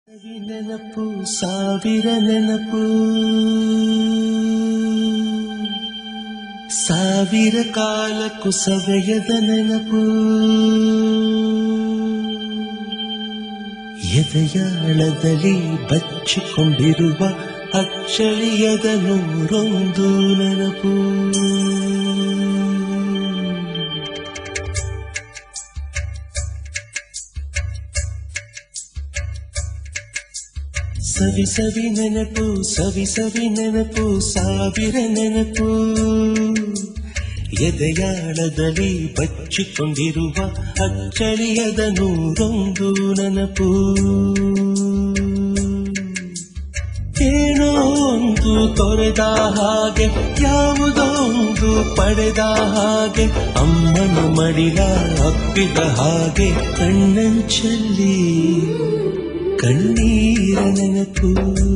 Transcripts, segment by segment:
ನೆನಪು ಸಾವಿರ ನೆನಪು ಸಾವಿರ ಕಾಲಕ್ಕೂ ಸವೆಯದ ನೆನಪು ಎದೆಯಾಳದಲ್ಲಿ ಬಚ್ಚಿಕೊಂಡಿರುವ ಅಚ್ಚಳಿಯದ ನೂರೊಂದು ನೆನಪು ಸವಿ ಸವಿ ನೆನಪು ಸವಿ ಸವಿ ನೆನಪು ಸಾವಿರ ನೆನಪು ಎದೆಯಾಳದಲ್ಲಿ ಬಚ್ಚಿಕೊಂಡಿರುವ ಅಚ್ಚಳಿಯದ ನೂರೊಂದು ನೆನಪು ಏನೋ ಒಂದು ತೊರೆದ ಹಾಗೆ ಯಾವುದೋ ಒಂದು ಪಡೆದ ಹಾಗೆ ಅಮ್ಮನ ಮಡಿಲ ಅಪ್ಪಿದ ಹಾಗೆ ಕಣ್ಣಂಚಲ್ಲಿ ಕಣ್ಣೀರ ನೆನಪು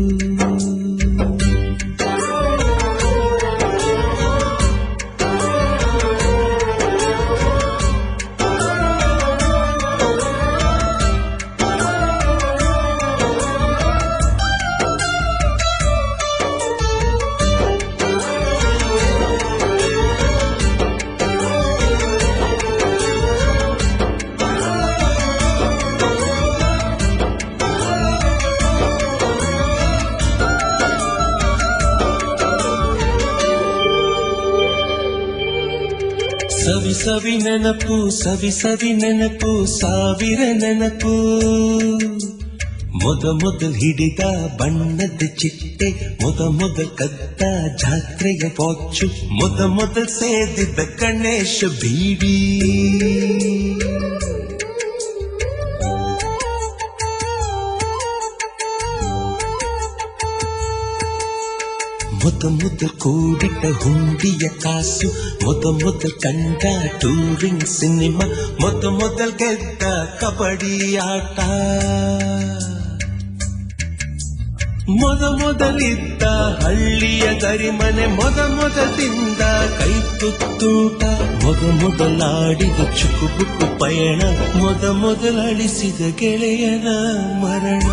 ಸವಿ ಸವಿ ನೆನಪು ಸವಿ ಸವಿ ನೆನಪು ಸಾವಿರ ನೆನಪು ಮೊದ ಮೊದಲ್ ಹಿಡಿದ ಬಣ್ಣದ ಚಿಟ್ಟೆ ಮೊದ ಮೊದಲ್ ಕದ್ದ ಜಾತ್ರೆಯ ವಾಚು ಮೊದ ಮೊದಲ್ ಸೇದಿದ್ದ ಗಣೇಶ ಬೀಡಿ ಮೊದ ಮೊದಲ್ ಕೂಡಿಟ್ಟ ಹುಂಡಿಯ ಕಾಸು ಮೊದ ಮೊದಲ್ ಕಂಡ ಟೂರಿಂಗ್ ಸಿನಿಮಾ ಮೊದ ಮೊದಲ್ ಗೆದ್ದ ಕಬಡ್ಡಿ ಆಟ ಮೊದ ಮೊದಲಿದ್ದ ಹಳ್ಳಿಯ ಗರಿಮನೆ ಮೊದ ಮೊದಲಿಂದ ಕೈ ತುತ್ತೂಟ ಮೊದ ಮೊದಲಾಡಿದ ಚುಕುಬುಕು ಪಯಣ ಮೊದ ಮೊದಲಳಿಸಿದ ಗೆಳೆಯನ ಮರಣ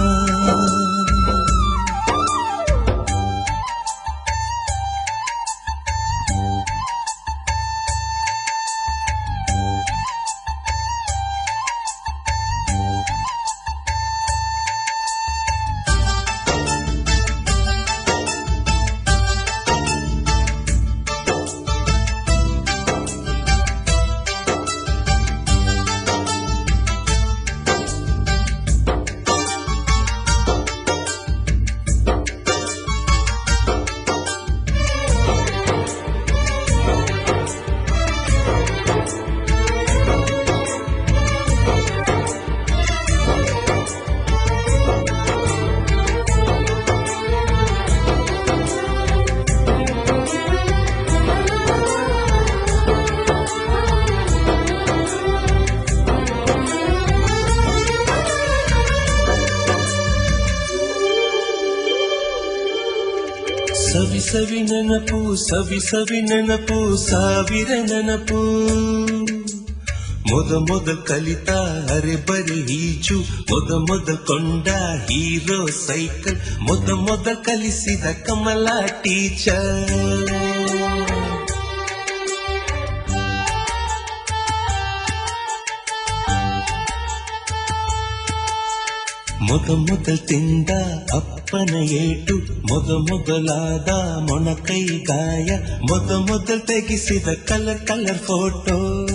ಸವಿ ಸವಿ ನೆನಪು ಸವಿ ಸವಿ ನೆನಪು ಸಾವಿರ ನೆನಪು ಮೊದ ಮೊದ ಕಲಿತ ಅರೆ ಬರೆ ಈಜು ಮೊದ ಮೊದ ಕೊಂಡ ಹೀರೋ ಸೈಕಲ್ ಮೊದ ಮೊದ ಕಲಿಸಿದ ಕಮಲ ಟೀಚರ್ ಮೊದ ಮೊದಲ್ ತಿಂದ ಅಪ್ಪನ ಏಟು ಮೊದ ಮೊದಲಾದ ಮೊಣಕೈ ಗಾಯ ಮೊದ ಮೊದಲ್ ತೆಗೆಸಿದ ಕಲರ್ ಕಲರ್ ಫೋಟೋ